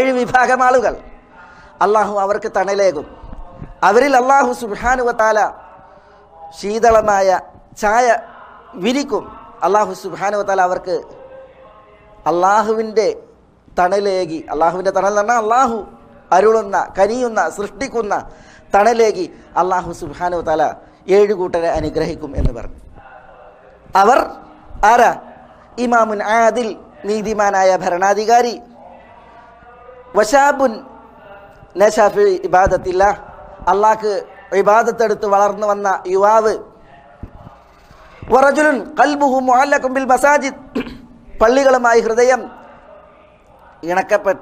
ഏഴ് വിഭാഗം ആളുകൾ അള്ളാഹു അവർക്ക് തണലേകും അവരിൽ അള്ളാഹു സുബാനുവത്താല ശീതളമായ ചായ വിരിക്കും അള്ളാഹു സുബാനുവത്താല അവർക്ക് അള്ളാഹുവിൻ്റെ തണലേകി അള്ളാഹുവിൻ്റെ തണൽ എന്ന് പറഞ്ഞാൽ അള്ളാഹു അരുളുന്ന കനിയുന്ന സൃഷ്ടിക്കുന്ന തണലേകി അള്ളാഹു സുബാനു തല ഏഴ് കൂട്ടരെ അനുഗ്രഹിക്കും എന്ന് പറഞ്ഞു അവർ ആരാ ഇമാമുൻ ആദിൽ നീതിമാനായ ഭരണാധികാരി വശാബുൻ നഷാഫി ഇബാദത്തില്ല അള്ളാഹ്ക്ക് ഇബാദത്തെടുത്ത് വളർന്നു വന്ന യുവാവ് വറജുലുൻ കൽബുഹു മുഅല്ലഖും ബിൽ മസാജിദ് പള്ളികളുമായി ഹൃദയം ഇണക്കപ്പെട്ട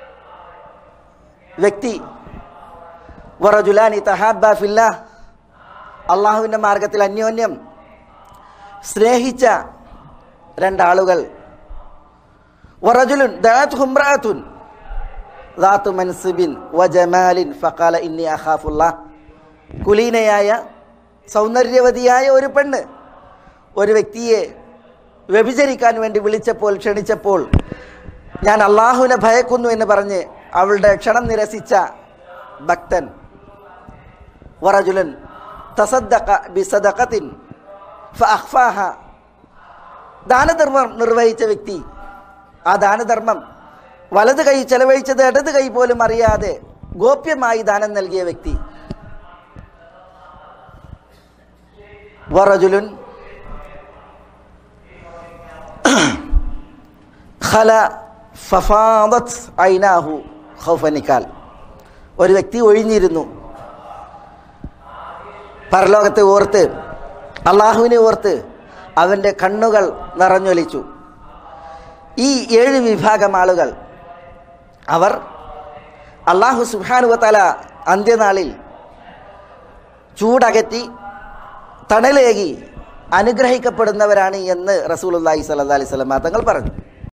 വ്യക്തി വറജുലാനി തഹാബ ഫില്ല അള്ളാഹുവിൻ്റെ മാർഗത്തിൽ അന്യോന്യം സ്നേഹിച്ച രണ്ടാളുകൾ വറജുലുൻ ദാത്ത് ഹുംറാത്തുൻ ദാത്തു മൻസിബിൻ വജമാലിൻ ഫഖാല ഇന്നി അഖാഫുള്ള കുലീനയായ സൗന്ദര്യവതിയായ ഒരു പെണ്ണ് ഒരു വ്യക്തിയെ വ്യഭിചരിക്കാൻ വേണ്ടി വിളിച്ചപ്പോൾ ക്ഷണിച്ചപ്പോൾ ഞാൻ അള്ളാഹുവിനെ ഭയക്കുന്നു എന്ന് പറഞ്ഞ് അവളുടെ ക്ഷണം നിരസിച്ച ഭക്തൻ വറജുലൻ തസദ്ദഖ ബിസദഖത്തിൻ ഫഅഖ്ഫാഹ ദാനധർമ്മം നിർവഹിച്ച വ്യക്തി ആ ദാനധർമ്മം വലത് കൈ ചെലവഴിച്ചത് ഇടത് കൈ പോലും അറിയാതെ ഗോപ്യമായി ദാനം നൽകിയ വ്യക്തി വറജുലുൻ ഖല ഫഫാദത് ഐനാഹു ഖൗഫനിക്കാൽ ഒരു വ്യക്തി ഒഴിഞ്ഞിരുന്നു പരലോകത്തെ ഓർത്ത് അള്ളാഹുവിനെ ഓർത്ത് അവൻ്റെ കണ്ണുകൾ നിറഞ്ഞൊലിച്ചു ഈ ഏഴ് വിഭാഗം ആളുകൾ അവർ അള്ളാഹു സുബാനുവത്തല അന്ത്യനാളിൽ ചൂടകറ്റി തണലേകി അനുഗ്രഹിക്കപ്പെടുന്നവരാണ് എന്ന് റസൂലുല്ലാഹി സ്വല്ലല്ലാഹി അലൈഹി വസല്ലം തങ്ങൾ പറഞ്ഞു